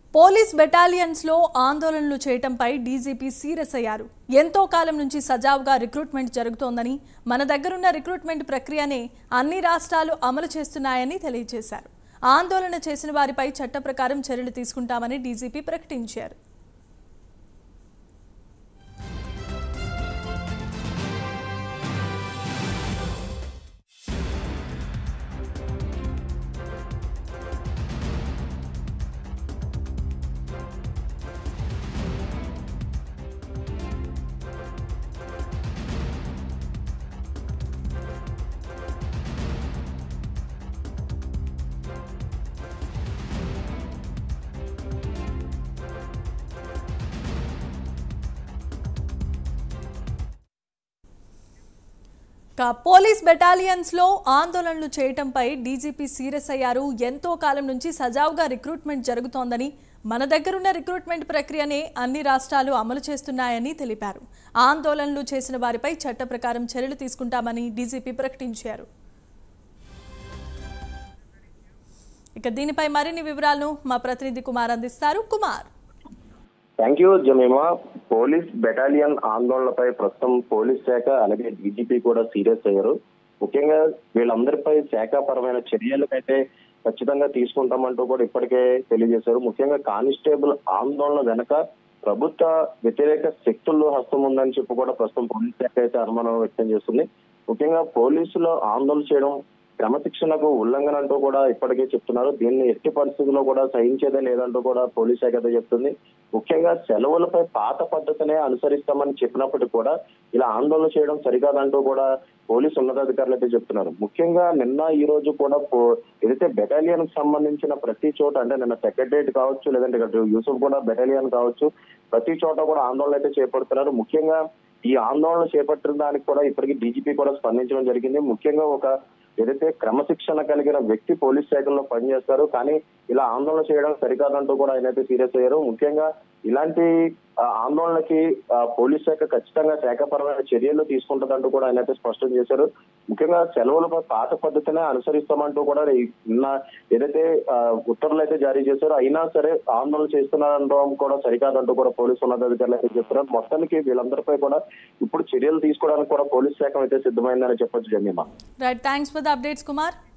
police battalions లో ఆందోళనలు చేయటంపై DGP serious అయ్యారు ఎంతో కాలం నుంచి సజావుగా రిక్రూట్మెంట్ జరుగుతోందని మన దగ్గరున్న రిక్రూట్మెంట్ ప్రక్రియనే అన్ని రాష్ట్రాలు అమలు చేస్తున్నాయని తెలియజేశారు ఆందోళన చేసిన వారిపై చట్ట ప్రకారం చర్యలు తీసుకుంటామని డీజీపీ ప్రకటించారు ఇక పోలీస్ బెటాలియన్స్ లో ఆందోళనలు చేయటంపై డీజీపీ సీరియస్ అయ్యారు ఎంతో కాలం నుంచి సజావుగా రిక్రూట్మెంట్ జరుగుతోందని మన దగ్గరున్న రిక్రూట్మెంట్ ప్రక్రియనే అన్ని రాష్ట్రాలు అమలు చేస్తున్నాయని తెలిపారు ఆందోళనలు చేసిన వారిపై చట్ట ప్రకారం చర్యలు తీసుకుంటామని డీజీపీ ప్రకటించారు ఇక దీనిపై మరిన్ని వివరాలను మా ప్రతినిధి కుమార్ అందిస్తారు Kumar thank you Jemima police battalion ఆందోళనపై ప్రస్తుతం పోలీస్ శాఖ అలాగే డీజీపీ కూడా సీరియస్ అయ్యారు ముఖ్యంగా వీళ్ళందరిపై శాఖాపరమైన చర్యలకైతే ఖచ్చితంగా తీసుకుంటామంటూ కూడా ఇప్పటికే తెలియజేశారు ముఖ్యంగా కానిస్టేబుల్ ఆందోళన వెనక ప్రభుత్వ వ్యతిరేక శక్తుల్లో హస్తం ఉందని చెప్పి కూడా ప్రస్తుతం పోలీస్ శాఖ అయితే అనుమానం వ్యక్తం చేస్తుంది ముఖ్యంగా పోలీసులు ఆందోళన చేయడం క్రమశిక్షణకు ఉల్లంఘన అంటూ కూడా ఇప్పటికే చెప్తున్నారు దీన్ని ఎట్టి పరిస్థితుల్లో కూడా సహించేదే లేదంటూ కూడా పోలీస్ శాఖ అయితే చెప్తుంది ముఖ్యంగా సెలవులపై పాత పద్ధతినే అనుసరిస్తామని చెప్పినప్పటికీ కూడా ఇలా ఆందోళన చేయడం సరికాదంటూ కూడా పోలీసు ఉన్నతాధికారులు అయితే చెప్తున్నారు ముఖ్యంగా నిన్న ఈ రోజు కూడా పో- ఏదైతే బెటాలియన్ కి సంబంధించిన ప్రతి చోట అంటే నిన్న సెక్రటరియట్ కావచ్చు లేదంటే ఇక్కడ యూసుఫ్ కూడా బెటాలియన్ కావచ్చు ప్రతి చోట కూడా ఆందోళన అయితే చేపడుతున్నారు ముఖ్యంగా ఈ ఆందోళన చేపట్టిన దానికి కూడా ఇప్పటికీ డీజీపీ కూడా స్పందించడం జరిగింది ముఖ్యంగా ఒక ఏదైతే క్రమశిక్షణ కలిగిన వ్యక్తి పోలీస్ శాఖల్లో పనిచేస్తారు కానీ ఇలా ఆందోళన చేయడం సరికాదంటూ కూడా ఆయన అయితే సీరియస్ అయ్యారు ముఖ్యంగా ఇలాంటి ఆ, ఆందోళనకి ఆ, పోలీస్ శాఖ ఖచ్చితంగా శాఖపరమైన చర్యలు తీసుకుంటుందంటూ కూడా ఆయన అయితే స్పష్టం చేశారు ముఖ్యంగా సెలవులపై పాత పద్ధతినే అనుసరిస్తామంటూ కూడా ఈ- నిన్న ఏదైతే ఆ, ఉత్తర్వులు అయితే జారీ చేశారో అయినా సరే ఆందోళన చేస్తున్నారనడం కూడా సరికాదంటూ కూడా పోలీసు ఉన్నతాధికారులు అయితే చెప్తున్నారు మొత్తానికి వీళ్ళందరిపై కూడా ఇప్పుడు చర్యలు తీసుకోవడానికి కూడా పోలీస్ శాఖ అయితే సిద్ధమైందని చెప్పొచ్చు Jemima right thanks for the updates Kumar